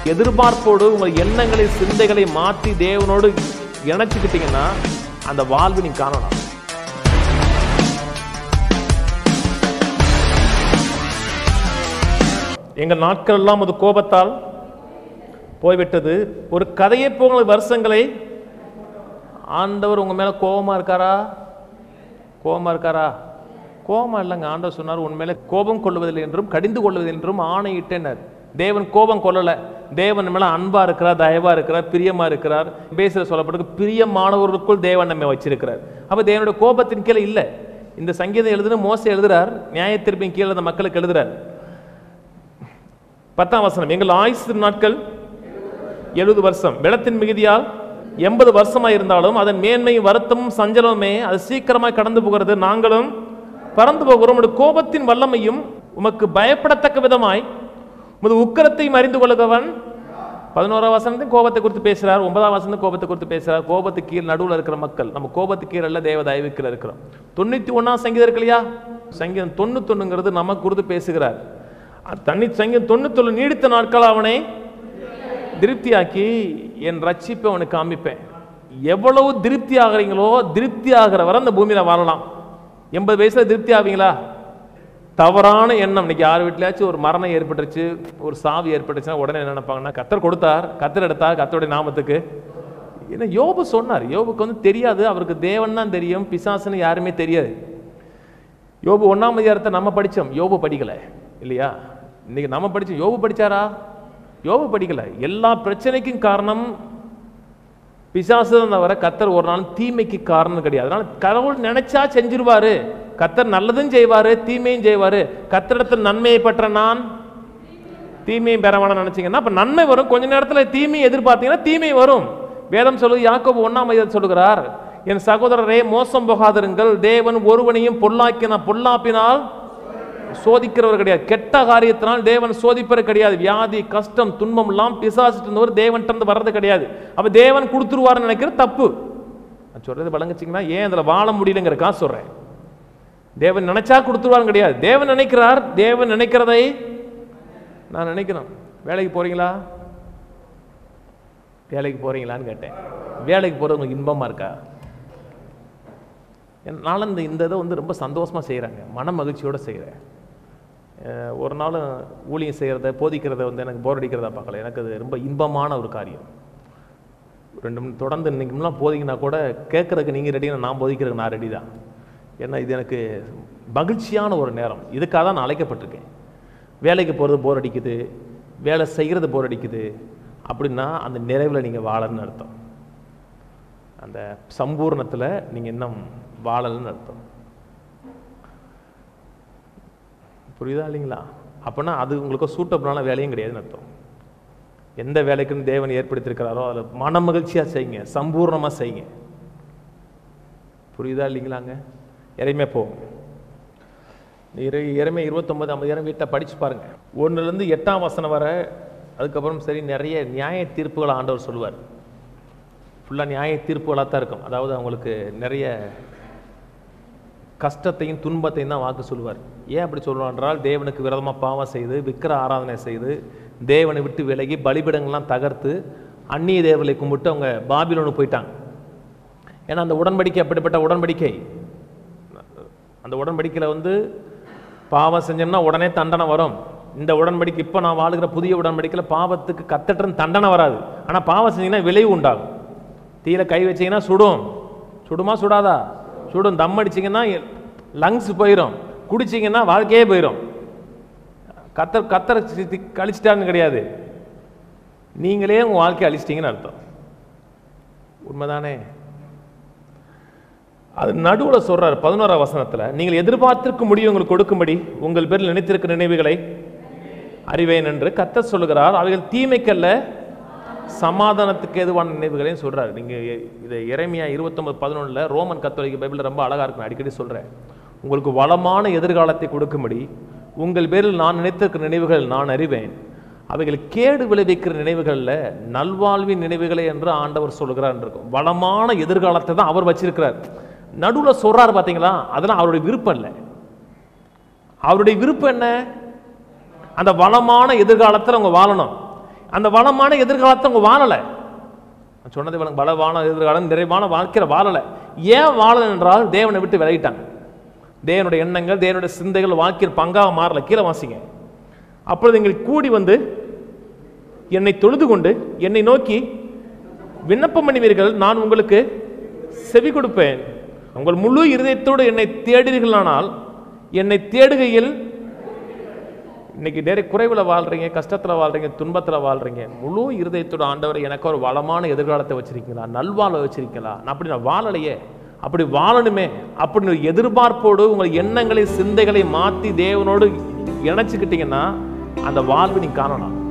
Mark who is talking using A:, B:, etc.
A: எதிர்பார்ப்போடு உங்கள் எண்ணங்களை சிந்தைகளை மாற்றி தேவனோடு இணைச்சுக்கிட்டீங்கன்னா அந்த வாழ்வு நீங்க காணலாம் எங்கள் நாட்கள் எல்லாம் அது கோபத்தால் போய்விட்டது ஒரு கதையை போல வருஷங்களை ஆண்டவர் உங்க மேல கோபமா இருக்காரா கோபமா இருக்காரா கோபமா இல்லைங்க ஆண்டவர் சொன்னார் உன் மேல கோபம் கொள்வதில்லை என்றும் கடிந்து கொள்வதில்லை என்றும் ஆணையிட்டனர் தேவன் கோபம் கொள்ளல தேவன் மேல அன்பா இருக்கிறார் தயவா இருக்கிறார் பிரியமா இருக்கிறார் பேசுற சொல்லப்பட்டு பிரியமானவர்களுக்குள் தேவன் நம்மை வச்சிருக்கிறார் அப்ப தேவனுடைய கோபத்தின் கீழே இல்லை இந்த சங்கீதம் எழுதுன மோசை எழுதுறார் நியாயத்திற்பின் கீழே அந்த மக்களுக்கு எழுதுறார் பத்தாம் வசனம் எங்கள் ஆயுசு நாட்கள் எழுபது வருஷம் வெள்ளத்தின் மிகுதியால் எண்பது வருஷமாய் இருந்தாலும் அதன் மேன்மையும் வருத்தமும் சஞ்சலமுமே அது சீக்கிரமாய் கடந்து போகிறது நாங்களும் பறந்து போகிறோம் உமது கோபத்தின் வல்லமையும் உமக்கு பயப்படத்தக்க விதமாய் உமது உக்கரத்தையும் அறிந்து கொள்ளுகவன் பதினோராம் வசனத்தையும் கோபத்தை குறித்து பேசுறார் ஒன்பதாம் வசனத்தையும் கோபத்தை குறித்து பேசுறார் கோபத்துக்கு கீழ் நடுவில் இருக்கிற மக்கள் நம்ம கோபத்துக்கு கீழ் அல்ல தேவ தயவுக்கில் இருக்கிறோம் தொண்ணூத்தி ஒண்ணாம் சங்கீதம் இருக்கு இல்லையா சங்கீதம் தொண்ணூத்தொன்னுங்கிறது நமக்கு குறித்து பேசுகிறார் தண்ணி சங்கீதம் தொண்ணூத்தொன்னு நீடித்த நாட்கள் அவனை திருப்தியாக்கி என் ரட்சிப்பை அவனுக்கு காமிப்பேன் எவ்வளவு திருப்தி ஆகுறீங்களோ திருப்தி ஆகிற வரை அந்த பூமியில வாழலாம் எண்பது வயசுல திருப்தி ஆவீங்களா தவறான எண்ணம் இன்னைக்கு யார் வீட்லயாச்சும் ஒரு மரணம் ஏற்பட்டுருச்சு ஒரு சாவு ஏற்பட்டுச்சுன்னா உடனே என்ன நினைப்பாங்கன்னா கத்தர் கொடுத்தார் கத்தர் எடுத்தார் கத்தருடைய நாமத்துக்கு ஏன்னா யோபு சொன்னார் யோபுக்கு வந்து தெரியாது அவருக்கு தேவன் தான் தெரியும் பிசாசுன்னு யாருமே தெரியாது யோபு ஒன்றாம் அதிகாரத்தை நம்ம படித்தோம் யோபு படிக்கல இல்லையா இன்னைக்கு நம்ம படிச்சோம் யோபு படிச்சாரா யோபு படிக்கல எல்லா பிரச்சனைக்கும் காரணம் பிசாசு தான் தவிர கத்தர் ஒரு நாள் தீமைக்கு காரணம் கிடையாது அதனால கடவுள் நினைச்சா செஞ்சிருவாரு கத்தர் நல்லதும் செய்வாரு தீமையும் செய்வாரு கத்தரிடத்தில் நன்மையை பெற்ற நான் தீமையும் பெற வேணாம்னு நினைச்சீங்கன்னா அப்ப நன்மை வரும் கொஞ்ச நேரத்துல தீமையை எதிர்பார்த்தீங்கன்னா தீமை வரும் வேதம் சொல்லுது யாக்கோபு ஒண்ணாம் அதிகாரம் சொல்லுகிறார் என் சகோதரரே மோசம் போகாதிருங்கள் தேவன் ஒருவனையும் பொல்லாக்கின பொல்லாப்பினால் சோதிக்கிறவர் கிடையாது கெட்ட காரியத்தினால் தேவன் சோதிப்பவர் கிடையாது வியாதி கஷ்டம் துன்பம் எல்லாம் பிசாசிட்டு இருந்தவர் தேவன்கிட்ட இருந்து வர்றது கிடையாது அப்ப தேவன் கொடுத்துருவாருன்னு நினைக்கிறது தப்பு நான் சொல்றது வழங்குச்சிங்கன்னா ஏன் அதுல வாழ முடியலங்கிறக்கா சொல்றேன் தேவன் நினைச்சா கொடுத்துருவாருன்னு கிடையாது தேவன் நினைக்கிறார் தேவன் நினைக்கிறதை நான் நினைக்கிறேன் வேலைக்கு போறீங்களா வேலைக்கு போறீங்களான்னு கேட்டேன் வேலைக்கு போறது உங்களுக்கு இன்பமா இருக்கா என்னால் இந்த இந்த இதை வந்து ரொம்ப சந்தோஷமா செய்கிறாங்க மன மகிழ்ச்சியோட செய்கிறேன் ஒரு நாள் ஊழியம் செய்கிறத போதிக்கிறத வந்து எனக்கு போர் அடிக்கிறதா பார்க்கல எனக்கு அது ரொம்ப இன்பமான ஒரு காரியம் ரெண்டு மணி தொடர்ந்து இன்னைக்குலாம் போதிங்கன்னா கூட கேட்குறதுக்கு நீங்கள் ரெடினா நான் போதிக்கிறதுக்கு நான் ரெடி தான் ஏன்னா இது எனக்கு மகிழ்ச்சியான ஒரு நேரம் இதுக்காக தான் நான் அழைக்கப்பட்டிருக்கேன் வேலைக்கு போகிறது போர் அடிக்குது வேலை செய்கிறது போர் அடிக்குது அப்படின்னா அந்த நிறைவில் நீங்கள் வாழன்னு அர்த்தம் அந்த சம்பூர்ணத்தில் நீங்கள் இன்னும் வாழலன்னு அர்த்தம் புரியுதா இல்லைங்களா அப்போனா அது உங்களுக்கு சூட்டபிளான வேலையும் கிடையாதுன்னு அர்த்தம் எந்த வேலைக்குன்னு தேவன் ஏற்படுத்தியிருக்கிறாரோ அதில் மன மகிழ்ச்சியாக செய்யுங்க சம்பூர்ணமாக செய்யுங்க புரியுதா இல்லைங்களாங்க இறைமையா போகும் இறை இறைமை இருபத்தொன்பது ஐம்பதாயிரம் வீட்டை படிச்சு பாருங்க ஒன்றுலேருந்து எட்டாம் வசனம் வர அதுக்கப்புறம் சரி நிறைய நியாய தீர்ப்புகளை ஆண்டவர் சொல்லுவார் ஃபுல்லாக நியாய தீர்ப்புகளாக தான் இருக்கும் அதாவது அவங்களுக்கு நிறைய கஷ்டத்தையும் துன்பத்தையும் தான் வாக்கு சொல்லுவார் ஏன் அப்படி சொல்லுவார் என்றால் தேவனுக்கு விரதமாக பாவம் செய்து விக்கிர ஆராதனை செய்து தேவனை விட்டு விலகி பலிபிடங்கள்லாம் தகர்த்து அந்நிய தேவர்களை கும்பிட்டு அவங்க பாபிலோனு போயிட்டாங்க ஏன்னா அந்த உடன்படிக்கை அப்படிப்பட்ட உடன்படிக்கை அந்த உடன்படிக்கையில் வந்து பாவம் செஞ்சோம்னா உடனே தண்டனை வரும் இந்த உடன்படிக்கை இப்போ நான் வாழுகிற புதிய உடன்படிக்கையில் பாவத்துக்கு கத்தட்டுன்னு தண்டனை வராது ஆனால் பாவம் செஞ்சீங்கன்னா விளைவு உண்டாகும் தீயில கை வச்சீங்கன்னா சுடும் சுடுமா சுடாதா சுடும் தம் அடிச்சிங்கன்னா லங்ஸ் போயிடும் குடிச்சிங்கன்னா வாழ்க்கையே போயிடும் கத்தர் கத்தரை சித்தி- கழிச்சிட்டாருன்னு கிடையாது நீங்களே உங்கள் வாழ்க்கையை அழிச்சிட்டீங்கன்னு அர்த்தம் உண்மைதானே அது நடுவில் சொல்றார் பதினோராம் வசனத்துல நீங்கள் எதிர்பார்த்திருக்க முடியும் உங்களுக்கு கொடுக்கும்படி உங்கள் பேரில் நினைத்திருக்க நினைவுகளை அறிவேன் என்று கத்தர் சொல்லுகிறார் அவைகள் தீமைக்கல்ல சமாதானத்துக்கு எதுவான நினைவுகளையும் சொல்றாரு நீங்க எ- இதை இறைமையா இருபத்தொன்பது பதினொன்றுல ரோமன் கத்தோலிக்க பைபிள் ரொம்ப அழகா இருக்கும் அடிக்கடி சொல்றேன் உங்களுக்கு வளமான எதிர்காலத்தை கொடுக்கும்படி உங்கள் பேரில் நான் நினைத்திருக்கிற நினைவுகள் நான் அறிவேன் அவைகள் கேடு விளைவிக்கிற நினைவுகள்ல நல்வாழ்வின் நினைவுகளை என்று ஆண்டவர் சொல்லுகிறார் இருக்கும் வளமான எதிர்காலத்தை தான் அவர் வச்சிருக்கிறார் நடுவுல சொல்றாரு பாத்தீங்களா அதெல்லாம் அவருடைய விருப்பம் இல்லை அவருடைய விருப்பம் என்ன அந்த வளமான எதிர்காலத்தில் அவங்க வாழணும் அந்த வளமான எதிர்காலத்தை அவங்க வாழலை நான் சொன்னது வள- வளமான எதிர்காலம் நிறைவான வாழ்க்கையில வாழலை ஏன் வாழலை என்றால் தேவனை விட்டு விலகிட்டாங்க தேவனுடைய எண்ணங்கள் தேவனுடைய சிந்தைகள் வாழ்க்கையில் பங்காக மாறல கீழே வாசிங்க அப்பொழுது நீங்கள் கூடி வந்து என்னை தொழுது கொண்டு என்னை நோக்கி விண்ணப்பம் பண்ணுவீர்கள் நான் உங்களுக்கு செவி கொடுப்பேன் உங்கள் முழு இருதயத்தோடு என்னை தேடுவீர்களானால் என்னை தேடுகையில் இன்னைக்கு நிறைய குறைவில் வாழ்றீங்க கஷ்டத்தில் வாழ்றீங்க துன்பத்தில் வாழ்றீங்க முழு இருதயத்தோட ஆண்டவர் எனக்கு ஒரு வளமான எதிர்காலத்தை வச்சிருக்கீங்களா நல்வாழ்வை வச்சிருக்கீங்களா நான் அப்படி நான் வாழலையே அப்படி வாழணுமே அப்படி ஒரு எதிர்பார்ப்போடு உங்கள் எண்ணங்களை சிந்தைகளை மாற்றி தேவனோடு இணைச்சிக்கிட்டீங்கன்னா அந்த வாழ்வு நீ காணலாம்